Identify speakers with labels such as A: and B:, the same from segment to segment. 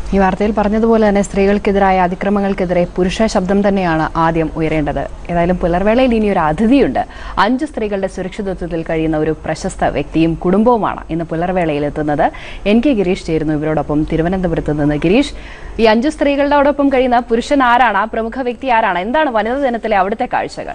A: ഈ വാർത്തയിൽ പറഞ്ഞതുപോലെ തന്നെ സ്ത്രീകൾക്കെതിരായ അതിക്രമങ്ങൾക്കെതിരെ പുരുഷ ശബ്ദം തന്നെയാണ് ആദ്യം ഉയരേണ്ടത് ഏതായാലും പുലർവേളയിൽ ഇനി ഒരു അതിഥിയുണ്ട് അഞ്ച് സ്ത്രീകളുടെ സുരക്ഷിതത്വത്തിൽ കഴിയുന്ന ഒരു പ്രശസ്ത വ്യക്തിയും കുടുംബവുമാണ് ഇന്ന് പുലർവേളയിൽ എത്തുന്നത് എൻ കെ ഗിരീഷ് ചേരുന്നു ഇവരോടൊപ്പം തിരുവനന്തപുരത്ത് നിന്ന് ഗിരീഷ് ഈ അഞ്ച് സ്ത്രീകളുടെയോടൊപ്പം കഴിയുന്ന പുരുഷൻ ആരാണ് ആ പ്രമുഖ വ്യക്തി ആരാണ് എന്താണ് വനിതാ ദിനത്തിലെ അവിടുത്തെ കാഴ്ചകൾ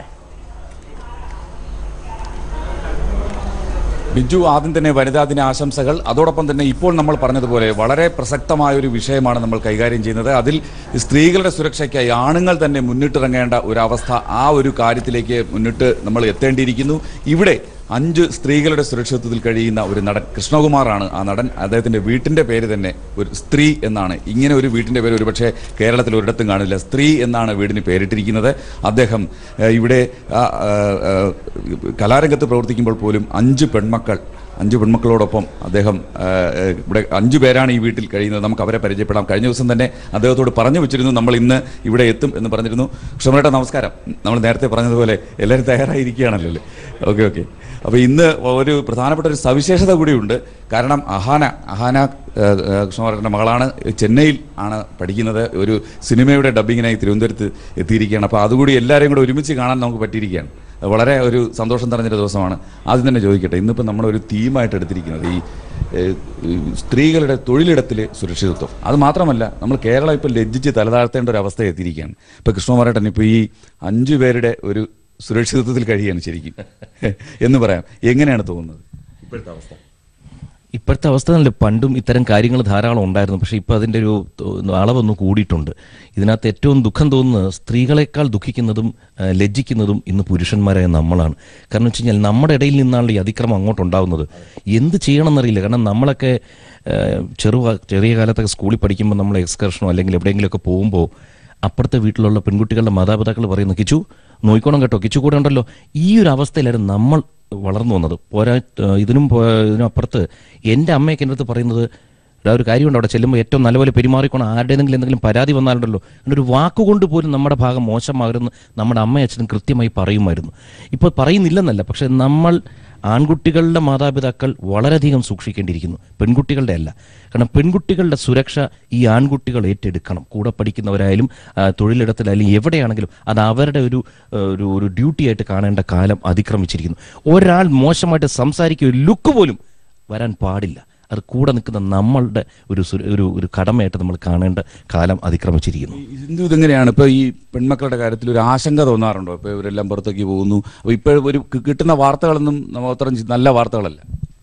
B: ബിജു ആദ്യം തന്നെ വനിതാ ദിന ആശംസകൾ അതോടൊപ്പം തന്നെ ഇപ്പോൾ നമ്മൾ പറഞ്ഞതുപോലെ വളരെ പ്രസക്തമായ ഒരു വിഷയമാണ് നമ്മൾ കൈകാര്യം ചെയ്യുന്നത് അതിൽ സ്ത്രീകളുടെ സുരക്ഷയ്ക്കായി ആണുങ്ങൾ തന്നെ മുന്നിട്ടിറങ്ങേണ്ട ഒരു അവസ്ഥ ആ ഒരു കാര്യത്തിലേക്ക് മുന്നിട്ട് നമ്മൾ എത്തേണ്ടിയിരിക്കുന്നു ഇവിടെ അഞ്ച് സ്ത്രീകളുടെ സുരക്ഷിതത്വത്തിൽ കഴിയുന്ന ഒരു നടൻ കൃഷ്ണകുമാറാണ് ആ നടൻ അദ്ദേഹത്തിന്റെ വീട്ടിന്റെ പേര് തന്നെ ഒരു സ്ത്രീ എന്നാണ് ഇങ്ങനെ ഒരു വീട്ടിന്റെ പേര് ഒരുപക്ഷെ കേരളത്തിൽ ഒരിടത്തും കാണില്ല സ്ത്രീ എന്നാണ് വീടിന് പേരിട്ടിരിക്കുന്നത് അദ്ദേഹം ഏഹ്, ഇവിടെ ആ, ആ, ആ, കലാരംഗത്ത് പ്രവർത്തിക്കുമ്പോൾ പോലും അഞ്ച് പെൺമക്കൾ അഞ്ച് പെൺമക്കളോടൊപ്പം അദ്ദേഹം ആ, ആ, ഇവിടെ അഞ്ചു പേരാണ് ഈ വീട്ടിൽ കഴിയുന്നത് നമുക്ക് അവരെ പരിചയപ്പെടാം കഴിഞ്ഞ ദിവസം തന്നെ അദ്ദേഹത്തോട് പറഞ്ഞു വെച്ചിരുന്നു നമ്മൾ ഇന്ന് ഇവിടെ എത്തും എന്ന് പറഞ്ഞിരുന്നു ക്ഷമേട്ട നമസ്കാരം നമ്മൾ നേരത്തെ പറഞ്ഞതുപോലെ എല്ലാവരും തയ്യാറായിരിക്കുകയാണല്ലോ അല്ലേ ഓക്കെ ഓക്കെ അപ്പോൾ ഇന്ന് ഒരു പ്രധാനപ്പെട്ട ഒരു സവിശേഷത കൂടിയുണ്ട് കാരണം അഹാന അഹാന കൃഷ്ണകുമാരൻ്റെ മകളാണ് ചെന്നൈയിൽ ആണ് പഠിക്കുന്നത് ഒരു സിനിമയുടെ ഡബ്ബിങ്ങിനായി തിരുവനന്തപുരത്ത് എത്തിയിരിക്കുകയാണ് അപ്പോൾ അതുകൂടി എല്ലാവരെയും കൂടെ ഒരുമിച്ച് കാണാൻ നമുക്ക് പറ്റിയിരിക്കുകയാണ് അത് വളരെ ഒരു സന്തോഷം നിറഞ്ഞൊരു ദിവസമാണ് ആദ്യം തന്നെ ചോദിക്കട്ടെ ഇന്നിപ്പോൾ നമ്മളൊരു തീമായിട്ട് എടുത്തിരിക്കുന്നത് ഈ ഏഹ്, ഈ സ്ത്രീകളുടെ തൊഴിലിടത്തിലെ സുരക്ഷിതത്വം അത് മാത്രമല്ല നമ്മൾ കേരളം ഇപ്പോൾ ലജ്ജിച്ച് തലതാഴ്ത്തേണ്ട ഒരു അവസ്ഥ എത്തിയിരിക്കുകയാണ് ഇപ്പോൾ കൃഷ്ണകുമാരേട്ടൻ ഇപ്പോൾ ഈ അഞ്ചു പേരുടെ ഒരു സുരക്ഷിതത്വത്തിൽ കഴിയാണ് ശരിക്കും എന്ന് പറയാം എങ്ങനെയാണ് തോന്നുന്നത് ഇപ്പോഴത്തെ അവസ്ഥ
C: ഇപ്പോഴത്തെ അവസ്ഥ നല്ല പണ്ടും ഇത്തരം കാര്യങ്ങൾ ധാരാളം ഉണ്ടായിരുന്നു പക്ഷേ ഇപ്പോൾ അതിൻ്റെ ഒരു തോ- അളവൊന്ന് കൂടിയിട്ടുണ്ട് ഇതിനകത്ത് ഏറ്റവും ദുഃഖം തോന്നുന്നത് സ്ത്രീകളെക്കാൾ ദുഃഖിക്കുന്നതും ആ, ലജ്ജിക്കുന്നതും ഇന്ന് പുരുഷന്മാരായ നമ്മളാണ് കാരണം വെച്ച് കഴിഞ്ഞാൽ നമ്മുടെ ഇടയിൽ നിന്നാണല്ലോ ഈ അതിക്രമം അങ്ങോട്ടുണ്ടാവുന്നത് എന്ത് ചെയ്യണമെന്നറിയില്ല കാരണം നമ്മളൊക്കെ ആ, ചെറു ചെറിയ കാലത്തൊക്കെ സ്കൂളിൽ പഠിക്കുമ്പോൾ നമ്മൾ എക്സ്കർഷനോ അല്ലെങ്കിൽ എവിടെയെങ്കിലുമൊക്കെ പോകുമ്പോൾ അപ്പുറത്തെ വീട്ടിലുള്ള പെൺകുട്ടികളുടെ മാതാപിതാക്കൾ പറയുന്നു കിച്ചു നോയിക്കോണം കേട്ടോ കിച്ചു കൂടെ ഉണ്ടല്ലോ ഈ ഒരു അവസ്ഥയിലായിരുന്നു നമ്മൾ വളർന്നു വന്നത് പോരാ ഏഹ് ഇതിനും പോ- ഇതിനും അപ്പുറത്ത് എൻ്റെ അമ്മയൊക്കെ എൻ്റെ അടുത്ത് പറയുന്നത് "എടാ, ഒരു കാര്യമുണ്ട് അവിടെ ചെല്ലുമ്പോൾ ഏറ്റവും നല്ലപോലെ പെരുമാറിക്കോണം ആരുടെയെങ്കിലും എന്തെങ്കിലും പരാതി വന്നാലുണ്ടല്ലോ അങ്ങനെ ഒരു വാക്കുകൊണ്ട് പോലും നമ്മുടെ ഭാഗം മോശമാകരുന്ന് നമ്മുടെ അമ്മയും അച്ഛനും കൃത്യമായി പറയുമായിരുന്നു ഇപ്പോൾ പറയുന്നില്ലെന്നല്ല പക്ഷെ നമ്മൾ ആൺകുട്ടികളുടെ മാതാപിതാക്കൾ വളരെയധികം സൂക്ഷിക്കേണ്ടിയിരിക്കുന്നു പെൺകുട്ടികളുടെ അല്ല കാരണം പെൺകുട്ടികളുടെ സുരക്ഷ ഈ ആൺകുട്ടികൾ ഏറ്റെടുക്കണം കൂടെ പഠിക്കുന്നവരായാലും ആ, തൊഴിലിടത്തിലായാലും എവിടെയാണെങ്കിലും അത് അവരുടെ ഒരു ആ, ഒരു ഒരു ഡ്യൂട്ടി ആയിട്ട് കാണേണ്ട കാലം അതിക്രമിച്ചിരിക്കുന്നു ഒരാൾ മോശമായിട്ട് സംസാരിക്കുക ഒരു ലുക്ക് പോലും വരാൻ പാടില്ല അത് കൂടെ നിൽക്കുന്ന നമ്മളുടെ ഒരു സുര- ഒരു ഒരു കടമയായിട്ട് നമ്മൾ കാണേണ്ട കാലം അതിക്രമിച്ചിരിക്കുന്നു
B: ഇന്ദു ഇതെങ്ങനെയാണ് ഇപ്പോൾ ഈ പെൺമക്കളുടെ കാര്യത്തിൽ ഒരു ആശങ്ക തോന്നാറുണ്ടോ ഇപ്പോൾ ഇവരെല്ലാം പുറത്തേക്ക് പോകുന്നു അപ്പോൾ ഇപ്പോൾ ഒരു കി- കിട്ടുന്ന വാർത്തകളൊന്നും നമ്മൾ അത്ര നല്ല വാർത്തകളല്ല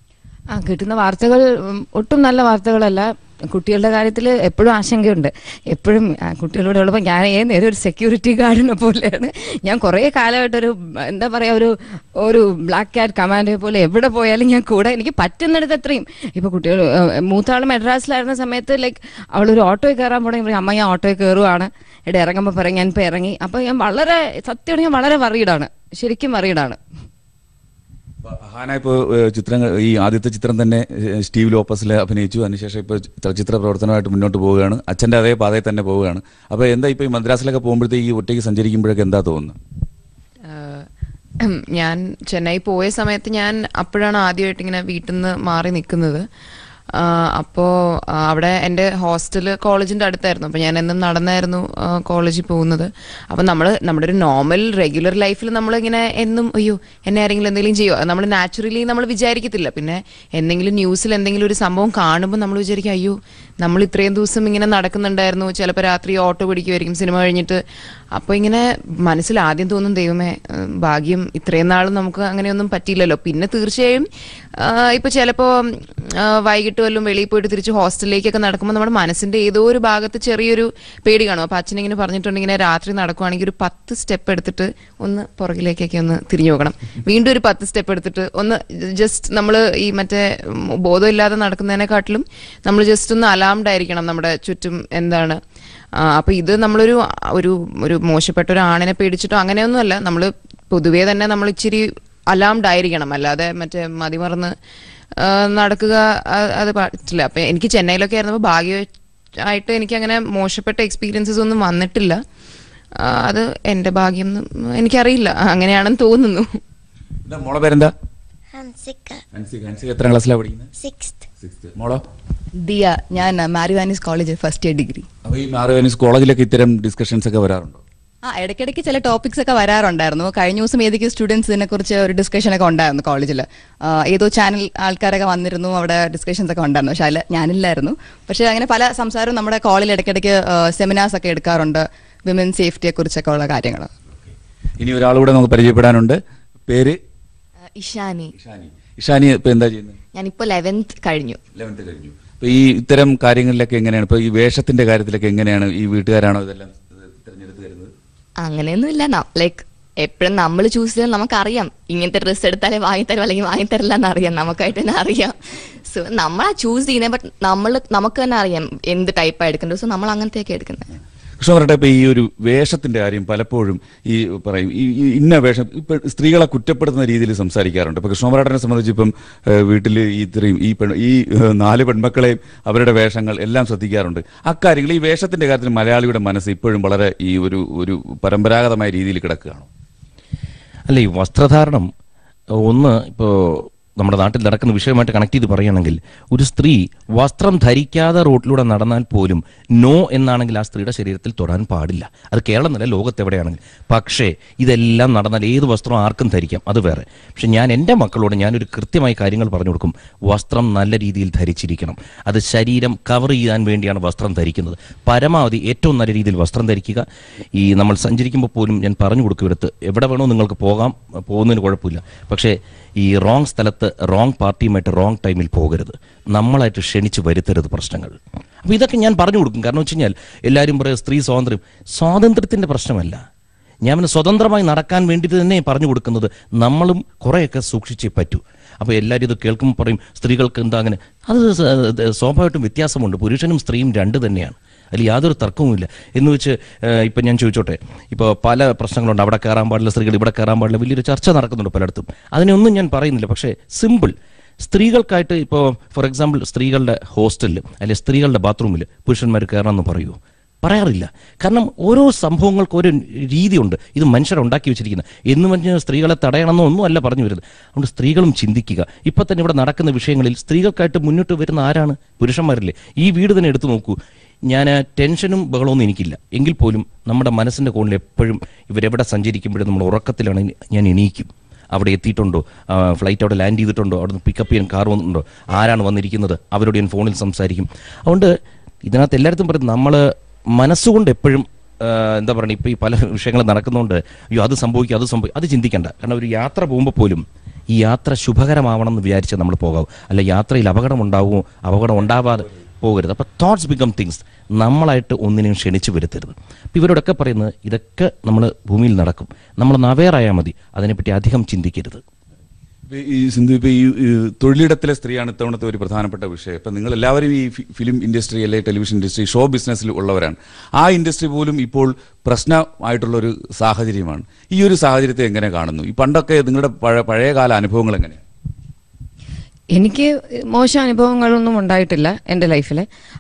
D: ആ കിട്ടുന്ന വാർത്തകൾ ഉം, ഒട്ടും നല്ല വാർത്തകളല്ല കുട്ടികളുടെ കാര്യത്തിൽ എപ്പോഴും ആശങ്കയുണ്ട് എപ്പോഴും ആ, കുട്ടികളോട് ഉള്ളപ്പോൾ ഞാൻ ഏത് നേരം ഒരു സെക്യൂരിറ്റി ഗാർഡിനെ പോലെയാണ് ഞാൻ കുറേ കാലമായിട്ടൊരു എന്താ പറയുക ഒരു ഒരു ബ്ലാക്ക് ക്യാറ്റ് കമാൻഡോ പോലെ എവിടെ പോയാലും ഞാൻ കൂടെ എനിക്ക് പറ്റുന്നിടത്ത് അത്രയും ഇപ്പോൾ കുട്ടികൾ മൂത്താൾ മെഡ്രാസിലായിരുന്ന സമയത്ത് ലൈക്ക് അവളൊരു ഓട്ടോയിൽ കയറാൻ പോണെങ്കിൽ പറയും അമ്മ ഞാൻ ഓട്ടോയിൽ കയറുവാണ് ഇവിടെ ഇറങ്ങുമ്പോൾ പറയും ഞാൻ ഇപ്പോൾ ഇറങ്ങി അപ്പോൾ ഞാൻ വളരെ സത്യമാണ് ഞാൻ വളരെ വറീഡാണ് ശരിക്കും വറീഡാണ്
B: ഹാന ഇപ്പോൾ ചിത്രങ്ങൾ ഈ ആദ്യത്തെ ചിത്രം തന്നെ ഏഹ്, സ്റ്റീവ് ലോപ്പസിൽ അഭിനയിച്ചു അതിനുശേഷം ഇപ്പോൾ ചലച്ചിത്ര പ്രവർത്തനമായിട്ട് മുന്നോട്ട് പോവുകയാണ് അച്ഛൻ്റെ അതേ പാതയിൽ തന്നെ പോവുകയാണ് അപ്പോൾ എന്താ ഇപ്പോൾ ഈ മദ്രാസിലൊക്കെ പോകുമ്പോഴത്തേക്ക് ഈ ഒറ്റയ്ക്ക് സഞ്ചരിക്കുമ്പോഴൊക്കെ എന്താ തോന്നുന്നത്
E: ആഹ് ഞാൻ ചെന്നൈ പോയ സമയത്ത് ഞാൻ അപ്പോഴാണ് ആദ്യമായിട്ട് ഇങ്ങനെ വീട്ടിൽ നിന്ന് മാറി നിൽക്കുന്നത് അപ്പോൾ അവിടെ എൻ്റെ ഹോസ്റ്റല് കോളേജിൻ്റെ അടുത്തായിരുന്നു അപ്പോൾ ഞാൻ എന്നും നടന്നായിരുന്നു കോളേജിൽ പോകുന്നത് അപ്പോൾ നമ്മൾ നമ്മുടെ ഒരു നോർമൽ റെഗുലർ ലൈഫിൽ നമ്മളിങ്ങനെ എന്നും അയ്യോ എന്നെ ആരെങ്കിലും എന്തെങ്കിലും ചെയ്യോ നമ്മൾ നാച്ചുറലി നമ്മൾ വിചാരിക്കത്തില്ല പിന്നെ എന്തെങ്കിലും ന്യൂസിൽ എന്തെങ്കിലും ഒരു സംഭവം കാണുമ്പോൾ നമ്മൾ വിചാരിക്കും അയ്യോ നമ്മൾ ഇത്രയും ദിവസം ഇങ്ങനെ നടക്കുന്നുണ്ടായിരുന്നു ചിലപ്പോൾ രാത്രി ഓട്ടോ പിടിക്കുമായിരിക്കും സിനിമ കഴിഞ്ഞിട്ട് അപ്പോൾ ഇങ്ങനെ മനസ്സിൽ ആദ്യം തോന്നും ദൈവമേ ഉം, ഭാഗ്യം ഇത്രയും നാളും നമുക്ക് അങ്ങനെയൊന്നും പറ്റിയില്ലല്ലോ പിന്നെ തീർച്ചയായും ആ, ഇപ്പൊ ചിലപ്പോ ആ, വൈകിട്ട് വല്ലതും വെളിയിൽ പോയിട്ട് തിരിച്ച് ഹോസ്റ്റലിലേക്കൊക്കെ നടക്കുമ്പോൾ നമ്മുടെ മനസ്സിന്റെ ഏതോ ഒരു ഭാഗത്ത് ചെറിയൊരു പേടി കാണും അപ്പൊ അച്ഛൻ ഇങ്ങനെ പറഞ്ഞിട്ടുണ്ട് ഇങ്ങനെ രാത്രി നടക്കുവാണെങ്കിൽ ഒരു പത്ത് സ്റ്റെപ്പ് എടുത്തിട്ട് ഒന്ന് പുറകിലേക്കൊക്കെ ഒന്ന് തിരിഞ്ഞു നോക്കണം വീണ്ടും ഒരു പത്ത് സ്റ്റെപ്പ് എടുത്തിട്ട് ഒന്ന് ജസ്റ്റ് നമ്മൾ ഈ മറ്റേ ഉം, ബോധമില്ലാതെ നടക്കുന്നതിനെക്കാട്ടിലും നമ്മൾ ജസ്റ്റ് ഒന്ന് അലാംഡ് ആയിരിക്കണം നമ്മുടെ ചുറ്റും എന്താണ് ആ, അപ്പൊ ഇത് നമ്മളൊരു ഒരു ഒരു മോശപ്പെട്ട ഒരു ആണിനെ പേടിച്ചിട്ടോ അങ്ങനെയൊന്നുമല്ല നമ്മൾ പൊതുവേ തന്നെ നമ്മൾ ഇച്ചിരി അലാംഡ് ആയിരിക്കണം അല്ലാതെ മറ്റേ മതിമറന്ന് ആ, നടക്കുക ആ- അത് പറ്റില്ല അപ്പൊ എനിക്ക് ചെന്നൈയിലൊക്കെ ആയിരുന്നപ്പോൾ ഭാഗ്യമായിട്ട് എനിക്ക് അങ്ങനെ മോശപ്പെട്ട എക്സ്പീരിയൻസസ് ഒന്നും വന്നിട്ടില്ല ആ, അത് എൻ്റെ ഭാഗ്യം എന്ന് എനിക്കറിയില്ല അങ്ങനെയാണെന്ന് തോന്നുന്നു
B: എന്താ മോളെ പേരെന്താ
F: ഹൻസിക്ക
B: ഹൻസിക ഹൻസിക എത്ര ക്ലാസ്സിലാണ് പഠിക്കുന്നത്
F: സിക്സ്ത്
B: മോളോ
F: ദിയ ഞാൻ Mar Ivanios college first year degree
B: അപ്പോൾ ഈ മാറുവാനിസ് കോളേജിലൊക്കെ ഇത്തരം ഡിസ്കഷൻസ് ഒക്കെ വരാറുണ്ടോ
F: ആ ഇടയ്ക്കിടയ്ക്ക് ചില ടോപ്പിക്സ് ഒക്കെ വരാറുണ്ടായിരുന്നു കഴിഞ്ഞ ദിവസം ഏതൊക്കെ സ്റ്റുഡൻസ് ഇതിനെ കുറിച്ച് ഒരു ഡിസ്കഷൻ ഒക്കെ ഉണ്ടായിരുന്നു കോളേജിൽ ഏതോ ചാനൽ ആൾക്കാരൊക്കെ വന്നിരുന്നു അവിടെ ഡിസ്കഷൻസ് ഒക്കെ ഉണ്ടായിരുന്നു പക്ഷെ അതിൽ ഞാനില്ലായിരുന്നു പക്ഷെ അങ്ങനെ പല സംസാരവും നമ്മുടെ കോളേജിൽ ഇടയ്ക്കിടയ്ക്ക് സെമിനാർസ് ഒക്കെ എടുക്കാറുണ്ട് വിമൻ സേഫ്റ്റിയെ കുറിച്ചൊക്കെ ഉള്ള കാര്യങ്ങൾ
B: ഇനി ഒരാളുകൂടെ നമുക്ക് പരിചയപ്പെടാനുണ്ട് പേര്
G: ഇഷാനി
B: ഇഷാനി ഇഷാനി ഇപ്പൊ എന്താ ചെയ്യുന്നത്
G: ഞാനിപ്പോ ലെവൻത്ത് കഴിഞ്ഞു
B: ലെവൻത്ത് കഴിഞ്ഞു അപ്പൊ ഈ ഇത്തരം കാര്യങ്ങളിലൊക്കെ എങ്ങനെയാണ് ഇപ്പൊ ഈ വേഷത്തിന്റെ കാര്യത്തിലൊക്കെ എങ്ങനെയാണ് ഈ വീട്ടുകാരാണോ ഇതെല്ലാം തിരഞ്ഞെടുത്ത് തരുന്നത്
G: അങ്ങനെയൊന്നുമില്ല ലൈക്ക് എപ്പോഴും നമ്മൾ ചൂസ് ചെയ്താൽ നമുക്കറിയാം ഇങ്ങനത്തെ ഡ്രസ്സ് എടുത്താലേ വാങ്ങിത്തരും അല്ലെങ്കിൽ വാങ്ങിത്തരില്ല എന്നറിയാം നമുക്കായിട്ട് തന്നെ അറിയാം സോ നമ്മൾ ആ ചൂസ് ചെയ്യുന്നത് ബട്ട് നമ്മൾ നമുക്ക് തന്നെ അറിയാം എന്ത് ടൈപ്പാണ് എടുക്കേണ്ടത് സോ നമ്മൾ അങ്ങനത്തെയൊക്കെ എടുക്കുന്നത്
B: കൃഷ്ണ പറയട്ടെ ഇപ്പൊ ഈ ഒരു വേഷത്തിന്റെ കാര്യം പലപ്പോഴും ഈ പറയും ഈ ഈ ഇന്ന വേഷം ഇപ്പൊ സ്ത്രീകളെ കുറ്റപ്പെടുത്തുന്ന രീതിയിൽ സംസാരിക്കാറുണ്ട് ഇപ്പൊ കൃഷ്ണപരാട്ടനെ സംബന്ധിച്ച് ഇപ്പം വീട്ടിൽ ഈ ഇത്രയും ഈ പെൺ ഈ ഏഹ്, നാല് പെൺമക്കളെയും അവരുടെ വേഷങ്ങൾ എല്ലാം ശ്രദ്ധിക്കാറുണ്ട് അക്കാര്യങ്ങൾ ഈ വേഷത്തിന്റെ കാര്യത്തിൽ മലയാളിയുടെ മനസ്സ് ഇപ്പോഴും വളരെ ഈ ഒരു ഒരു പരമ്പരാഗതമായ രീതിയിൽ കിടക്കുകയാണ്
C: അല്ല ഈ വസ്ത്രധാരണം ഒന്ന് ഇപ്പോൾ നമ്മുടെ നാട്ടിൽ നടക്കുന്ന വിഷയമായിട്ട് കണക്ട് ചെയ്ത് പറയുകയാണെങ്കിൽ ഒരു സ്ത്രീ വസ്ത്രം ധരിക്കാതെ റോഡിലൂടെ നടന്നാൽ പോലും നോ എന്നാണെങ്കിൽ ആ സ്ത്രീയുടെ ശരീരത്തിൽ തൊടാൻ പാടില്ല അത് കേരളം എന്നല്ല ലോകത്തെവിടെയാണെങ്കിൽ പക്ഷേ ഇതെല്ലാം നടന്നാൽ ഏത് വസ്ത്രം ആർക്കും ധരിക്കാം അത് വേറെ പക്ഷെ ഞാൻ എൻ്റെ മക്കളോട് ഞാനൊരു കൃത്യമായി കാര്യങ്ങൾ പറഞ്ഞു കൊടുക്കും വസ്ത്രം നല്ല രീതിയിൽ ധരിച്ചിരിക്കണം അത് ശരീരം കവർ ചെയ്യാൻ വേണ്ടിയാണ് വസ്ത്രം ധരിക്കുന്നത് പരമാവധി ഏറ്റവും നല്ല രീതിയിൽ വസ്ത്രം ധരിക്കുക ഈ നമ്മൾ സഞ്ചരിക്കുമ്പോൾ പോലും ഞാൻ പറഞ്ഞു കൊടുക്കും ഇവിടുത്ത് എവിടെ വേണോ നിങ്ങൾക്ക് പോകാം പോകുന്നതിന് കുഴപ്പമില്ല പക്ഷേ ഈ റോങ് സ്ഥലത്ത് റോങ് പാർട്ടിയുമായിട്ട് റോങ് ടൈമിൽ പോകരുത് നമ്മളായിട്ട് ക്ഷണിച്ച് വരുത്തരുത് പ്രശ്നങ്ങൾ അപ്പോൾ ഇതൊക്കെ ഞാൻ പറഞ്ഞു കൊടുക്കും കാരണം വെച്ച് കഴിഞ്ഞാൽ എല്ലാവരും പറയും സ്ത്രീ സ്വാതന്ത്ര്യം സ്വാതന്ത്ര്യത്തിൻ്റെ പ്രശ്നമല്ല ഞാൻ പിന്നെ സ്വതന്ത്രമായി നടക്കാൻ വേണ്ടിയിട്ട് തന്നെ പറഞ്ഞു കൊടുക്കുന്നത് നമ്മളും കുറേയൊക്കെ സൂക്ഷിച്ചേ പറ്റൂ അപ്പോൾ എല്ലാവരും ഇത് കേൾക്കുമ്പോൾ പറയും സ്ത്രീകൾക്ക് എന്താ അങ്ങനെ അത് സ- ഇത് സ്വാഭാവികമായിട്ടും വ്യത്യാസമുണ്ട് പുരുഷനും സ്ത്രീയും രണ്ട് തന്നെയാണ് അതിൽ യാതൊരു തർക്കവുമില്ല എന്ന് വെച്ച് ഏഹ്, ഇപ്പം ഞാൻ ചോദിച്ചോട്ടെ ഇപ്പോൾ പല പ്രശ്നങ്ങളുണ്ട് അവിടെ കയറാൻ പാടില്ല സ്ത്രീകൾ ഇവിടെ കയറാൻ പാടില്ല വലിയൊരു ചർച്ച നടക്കുന്നുണ്ട് പലയിടത്തും അതിനൊന്നും ഞാൻ പറയുന്നില്ല പക്ഷേ സിമ്പിൾ സ്ത്രീകൾക്കായിട്ട് ഇപ്പോൾ ഫോർ എക്സാമ്പിൾ സ്ത്രീകളുടെ ഹോസ്റ്റലിൽ അല്ലെങ്കിൽ സ്ത്രീകളുടെ ബാത്റൂമിൽ പുരുഷന്മാർ കയറണമെന്ന് പറയുമോ പറയാറില്ല കാരണം ഓരോ സംഭവങ്ങൾക്ക് ഓരോ രീതിയുണ്ട് ഇത് മനുഷ്യരുണ്ടാക്കി വെച്ചിരിക്കുന്നത് എന്ന് പറഞ്ഞാൽ സ്ത്രീകളെ തടയണമെന്നോ ഒന്നും അല്ല പറഞ്ഞു വരുന്നത് അതുകൊണ്ട് സ്ത്രീകളും ചിന്തിക്കുക ഇപ്പം തന്നെ ഇവിടെ നടക്കുന്ന വിഷയങ്ങളിൽ സ്ത്രീകൾക്കായിട്ട് മുന്നോട്ട് വരുന്ന ആരാണ് പുരുഷന്മാരില്ലേ ഈ വീട് തന്നെ എടുത്തു നോക്കൂ ഞാൻ ടെൻഷനും ബഹളമൊന്നും എനിക്കില്ല എങ്കിൽ പോലും നമ്മുടെ മനസ്സിൻ്റെ കോണിൽ എപ്പോഴും ഇവരെവിടെ സഞ്ചരിക്കുമ്പോഴും നമ്മൾ ഉറക്കത്തിലാണ് ഞാൻ എണീക്കും അവിടെ എത്തിയിട്ടുണ്ടോ ആ, ഫ്ലൈറ്റ് അവിടെ ലാൻഡ് ചെയ്തിട്ടുണ്ടോ അവിടെ നിന്ന് പിക്കപ്പ് ചെയ്യാൻ കാർ വന്നിട്ടുണ്ടോ ആരാണ് വന്നിരിക്കുന്നത് അവരോട് ഞാൻ ഫോണിൽ സംസാരിക്കും അതുകൊണ്ട് ഇതിനകത്ത് എല്ലായിടത്തും പറയും നമ്മൾ മനസ്സുകൊണ്ട് എപ്പോഴും ആ, എന്താ പറയുക ഇപ്പോൾ ഈ പല വിഷയങ്ങൾ നടക്കുന്നതുകൊണ്ട് അയ്യോ അത് സംഭവിക്കും അത് സംഭവിക്കും അത് ചിന്തിക്കണ്ട കാരണം ഒരു യാത്ര പോകുമ്പോൾ പോലും ഈ യാത്ര ശുഭകരമാവണം എന്ന് വിചാരിച്ച് നമ്മൾ പോകാവൂ അല്ല യാത്രയിൽ അപകടം ഉണ്ടാവുമോ അപകടം ഉണ്ടാവാതെ പോകരുത് അപ്പോൾ തോട്ട്സ് ബിക്കം തിങ്സ് നമ്മളായിട്ട് ഒന്നിനെയും ക്ഷണിച്ചു വരുത്തരുത് അപ്പോൾ ഇവരോടൊക്കെ പറയുന്നത് ഇതൊക്കെ നമ്മൾ ഭൂമിയിൽ നടക്കും നമ്മൾ അവെയറായാൽ മതി അതിനെപ്പറ്റി അധികം ചിന്തിക്കരുത്
B: ഇപ്പൊ ഈ സിന്ധു ഇപ്പൊ ഈ ഈ തൊഴിലിടത്തിലെ സ്ത്രീയാണ് ഇത്തവണത്തെ ഒരു പ്രധാനപ്പെട്ട വിഷയം ഇപ്പൊ നിങ്ങൾ എല്ലാവരും ഈ ഫി- ഫിലിം ഇൻഡസ്ട്രി അല്ലെ ടെലിവിഷൻ ഇൻഡസ്ട്രി ഷോ ബിസിനസ്സിൽ ഉള്ളവരാണ് ആ ഇൻഡസ്ട്രി പോലും ഇപ്പോൾ പ്രശ്നമായിട്ടുള്ള ഒരു സാഹചര്യമാണ് ഈ ഒരു സാഹചര്യത്തെ എങ്ങനെ കാണുന്നു ഈ പണ്ടൊക്കെ നിങ്ങളുടെ പഴ- പഴയകാല അനുഭവങ്ങൾ എങ്ങനെയാണ്
D: എനിക്ക് മോശം അനുഭവങ്ങളൊന്നും ഉണ്ടായിട്ടില്ല എൻ്റെ ലൈഫിൽ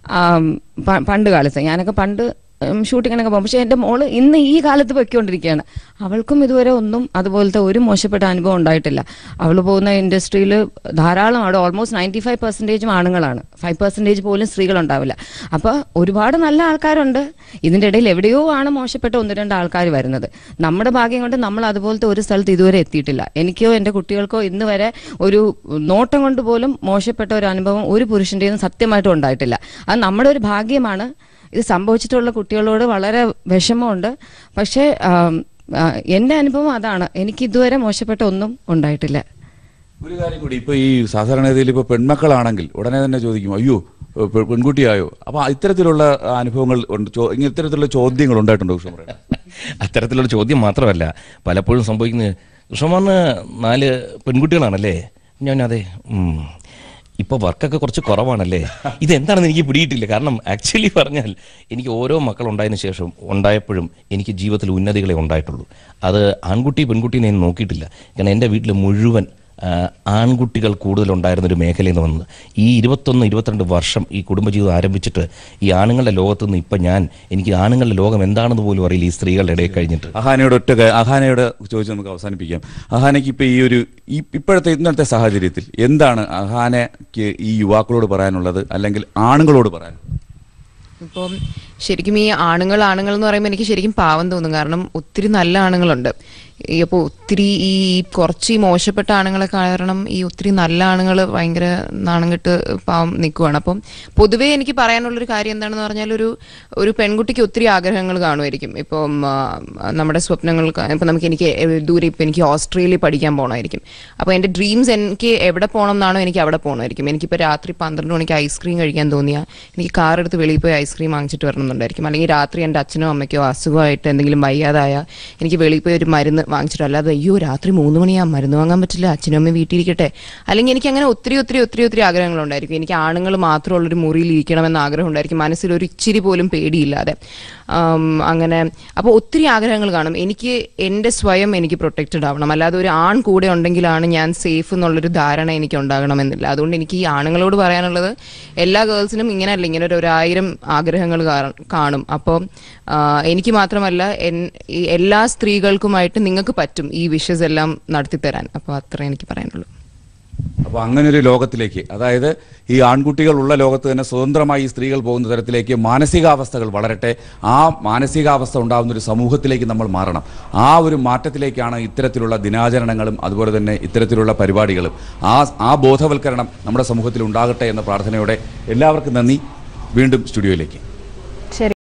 D: പണ്ട് കാലത്ത് ഞാനൊക്കെ പണ്ട് ഷൂട്ടിങ്ങിനൊക്കെ പോകും പക്ഷേ എൻ്റെ മോള് ഇന്ന് ഈ കാലത്ത് പൊയ്ക്കൊണ്ടിരിക്കുകയാണ് അവൾക്കും ഇതുവരെ ഒന്നും അതുപോലത്തെ ഒരു മോശപ്പെട്ട അനുഭവം ഉണ്ടായിട്ടില്ല അവൾ പോകുന്ന ഇൻഡസ്ട്രിയിൽ ധാരാളം അവിടെ ഓൾമോസ്റ്റ് നയൻറ്റി ഫൈവ് പെർസെൻറ്റേജും ആണുങ്ങളാണ് ഫൈവ് പെർസെൻറ്റേജ് പോലും സ്ത്രീകളുണ്ടാവില്ല അപ്പോൾ ഒരുപാട് നല്ല ആൾക്കാരുണ്ട് ഇതിൻ്റെ ഇടയിൽ എവിടെയോ ആണ് മോശപ്പെട്ട ഒന്ന് രണ്ട് ആൾക്കാർ വരുന്നത് നമ്മുടെ ഭാഗ്യം കൊണ്ട് നമ്മൾ അതുപോലത്തെ ഒരു സ്ഥലത്ത് ഇതുവരെ എത്തിയിട്ടില്ല എനിക്കോ എൻ്റെ കുട്ടികൾക്കോ ഇന്ന് വരെ ഒരു നോട്ടം കൊണ്ട് പോലും മോശപ്പെട്ട ഒരു അനുഭവം ഒരു പുരുഷൻ്റെയും സത്യമായിട്ടും ഉണ്ടായിട്ടില്ല അത് നമ്മുടെ ഒരു ഭാഗ്യമാണ് ഇത് സംഭവിച്ചിട്ടുള്ള കുട്ടികളോട് വളരെ വിഷമമുണ്ട് പക്ഷേ ആം, ആ, എൻ്റെ അനുഭവം അതാണ് എനിക്ക് ഇതുവരെ മോശപ്പെട്ട ഒന്നും ഉണ്ടായിട്ടില്ല
B: ഒരു കാര്യം കൂടി ഇപ്പൊ ഈ സാധാരണഗതിയിൽ ഇപ്പൊ പെൺമക്കളാണെങ്കിൽ ഉടനെ തന്നെ ചോദിക്കും അയ്യോ പെ- പെൺകുട്ടിയായോ അപ്പൊ ഇത്തരത്തിലുള്ള അനുഭവങ്ങൾ ഉണ്ട് ചോ- ഇങ്ങനെ ഇത്തരത്തിലുള്ള ചോദ്യങ്ങൾ ഉണ്ടായിട്ടുണ്ടോ കൃഷ്ണ പറയാം
C: അത്തരത്തിലുള്ള ചോദ്യം മാത്രമല്ല പലപ്പോഴും സംഭവിക്കുന്നത് കൃഷ്ണമാറിന് നാല് പെൺകുട്ടികളാണല്ലേ ഞാൻ അതെ ഉം. ഇപ്പൊ വർക്കൊക്കെ കുറച്ച് കുറവാണല്ലേ ഇതെന്താണെന്ന് എനിക്ക് പിടിയിട്ടില്ല കാരണം ആക്ച്വലി പറഞ്ഞാൽ എനിക്ക് ഓരോ മക്കളുണ്ടായതിനു ശേഷം ഉണ്ടായപ്പോഴും എനിക്ക് ജീവിതത്തിൽ ഉന്നതികളെ ഉണ്ടായിട്ടുള്ളൂ അത് ആൺകുട്ടി പെൺകുട്ടി ഞാൻ നോക്കിയിട്ടില്ല കാരണം എൻ്റെ വീട്ടിൽ മുഴുവൻ ആ, ആൺകുട്ടികൾ കൂടുതലുണ്ടായിരുന്ന ഒരു മേഖലയിൽ നിന്ന് വന്നത് ഈ ഇരുപത്തൊന്ന് ഇരുപത്തിരണ്ട് വർഷം ഈ കുടുംബജീവിതം ആരംഭിച്ചിട്ട് ഈ ആണുങ്ങളുടെ ലോകത്ത് നിന്ന് ഇപ്പം ഞാൻ എനിക്ക് ആണുങ്ങളുടെ ലോകം എന്താണെന്ന് പോലും അറിയില്ല ഈ സ്ത്രീകളുടെ ഇടയിൽ കഴിഞ്ഞിട്ട്
B: അഹാനയോട് ഒറ്റ കാ- അഹാനയോട് ചോദിച്ച് നമുക്ക് അവസാനിപ്പിക്കാം അഹാനയ്ക്ക് ഇപ്പൊ ഈ ഒരു ഈ ഇപ്പോഴത്തെ ഇന്നത്തെ സാഹചര്യത്തിൽ എന്താണ് അഹാനയ്ക്ക് ഈ യുവാക്കളോട് പറയാനുള്ളത് അല്ലെങ്കിൽ ആണുങ്ങളോട് പറയാൻ
E: ഇപ്പം ശരിക്കും ഈ ആണുങ്ങൾ ആണുങ്ങൾ എന്ന് പറയുമ്പോൾ എനിക്ക് ശരിക്കും പാവം തോന്നും കാരണം ഒത്തിരി നല്ല ആണുങ്ങളുണ്ട് ഈ അപ്പോൾ ഒത്തിരി ഈ കുറച്ച് ഈ മോശപ്പെട്ട ആണുങ്ങളെ കാരണം ഈ ഒത്തിരി നല്ല ആണുങ്ങൾ ഭയങ്കര നാണം കെട്ട് പാവം നിൽക്കുവാണ് അപ്പം പൊതുവേ എനിക്ക് പറയാനുള്ളൊരു കാര്യം എന്താണെന്ന് പറഞ്ഞാൽ ഒരു ഒരു പെൺകുട്ടിക്ക് ഒത്തിരി ആഗ്രഹങ്ങൾ കാണുമായിരിക്കും ഇപ്പം ആ, നമ്മുടെ സ്വപ്നങ്ങൾ ഇപ്പം നമുക്ക് എനിക്ക് ദൂരെ ഇപ്പം എനിക്ക് ഓസ്ട്രേലിയ പഠിക്കാൻ പോകണമായിരിക്കും അപ്പോൾ എൻ്റെ ഡ്രീംസ് എനിക്ക് എവിടെ പോകണം എന്നാണോ എനിക്ക് അവിടെ പോകണമായിരിക്കും എനിക്കിപ്പോൾ രാത്രി പന്ത്രണ്ട് മണിക്ക് ഐസ്ക്രീം കഴിക്കാൻ തോന്നിയാൽ എനിക്ക് കാർ എടുത്ത് വെളിയിൽ പോയി ഐസ്ക്രീം വാങ്ങിച്ചിട്ട് വരണമെന്നുണ്ടായിരിക്കും അല്ലെങ്കിൽ രാത്രി എൻ്റെ അച്ഛനോ അമ്മയ്ക്കോ അസുഖമായിട്ട് എന്തെങ്കിലും വയ്യാതായ എനിക്ക് വെളിയിൽ പോയി ഒരു മരുന്ന് വാങ്ങിച്ചിട്ട് അല്ലാതെ അയ്യോ രാത്രി മൂന്ന് മണിയാ മരുന്ന് വാങ്ങാൻ പറ്റില്ല അച്ഛനും അമ്മയും വീട്ടിലിരിക്കട്ടെ അല്ലെങ്കിൽ എനിക്ക് അങ്ങനെ ഒത്തിരി ഒത്തിരി ഒത്തിരി ഒത്തിരി ആഗ്രഹങ്ങളുണ്ടായിരിക്കും എനിക്ക് ആണുങ്ങൾ മാത്രമുള്ളൊരു മുറിയിൽ ഇരിക്കണമെന്ന് ആഗ്രഹം ഉണ്ടായിരിക്കും മനസ്സിൽ ഒരു ഇച്ചിരി പോലും പേടിയില്ലാതെ ആം, അങ്ങനെ അപ്പോൾ ഒത്തിരി ആഗ്രഹങ്ങൾ കാണും എനിക്ക് എൻ്റെ സ്വയം എനിക്ക് പ്രൊട്ടക്റ്റഡ് ആവണം അല്ലാതെ ഒരു ആൺ കൂടെ ഉണ്ടെങ്കിലാണ് ഞാൻ സേഫ് എന്നുള്ളൊരു ധാരണ എനിക്ക് ഉണ്ടാകണമെന്നില്ല അതുകൊണ്ട് എനിക്ക് ഈ ആണുങ്ങളോട് പറയാനുള്ളത് എല്ലാ ഗേൾസിനും ഇങ്ങനെയല്ല ഇങ്ങനെ ഒരു ഒരായിരം ആഗ്രഹങ്ങൾ കാ- കാണും അപ്പോൾ എനിക്ക് മാത്രമല്ല എൻ- ഈ എല്ലാ സ്ത്രീകൾക്കുമായിട്ട് നിങ്ങൾക്ക് പറ്റും ഈ വിഷസ് എല്ലാം നടത്തിത്തരാൻ അപ്പോൾ അത്ര എനിക്ക് പറയാനുള്ളൂ
B: അപ്പൊ അങ്ങനെ ഒരു ലോകത്തിലേക്ക് അതായത് ഈ ആൺകുട്ടികൾ ഉള്ള ലോകത്ത് തന്നെ സ്വതന്ത്രമായി ഈ സ്ത്രീകൾ പോകുന്ന തരത്തിലേക്ക് മാനസികാവസ്ഥകൾ വളരട്ടെ ആ മാനസികാവസ്ഥ ഉണ്ടാകുന്ന ഒരു സമൂഹത്തിലേക്ക് നമ്മൾ മാറണം ആ ഒരു മാറ്റത്തിലേക്കാണ് ഇത്തരത്തിലുള്ള ദിനാചരണങ്ങളും അതുപോലെ തന്നെ ഇത്തരത്തിലുള്ള പരിപാടികളും ആ ആ ബോധവൽക്കരണം നമ്മുടെ സമൂഹത്തിൽ ഉണ്ടാകട്ടെ എന്ന പ്രാർത്ഥനയോടെ എല്ലാവർക്കും നന്ദി വീണ്ടും സ്റ്റുഡിയോയിലേക്ക്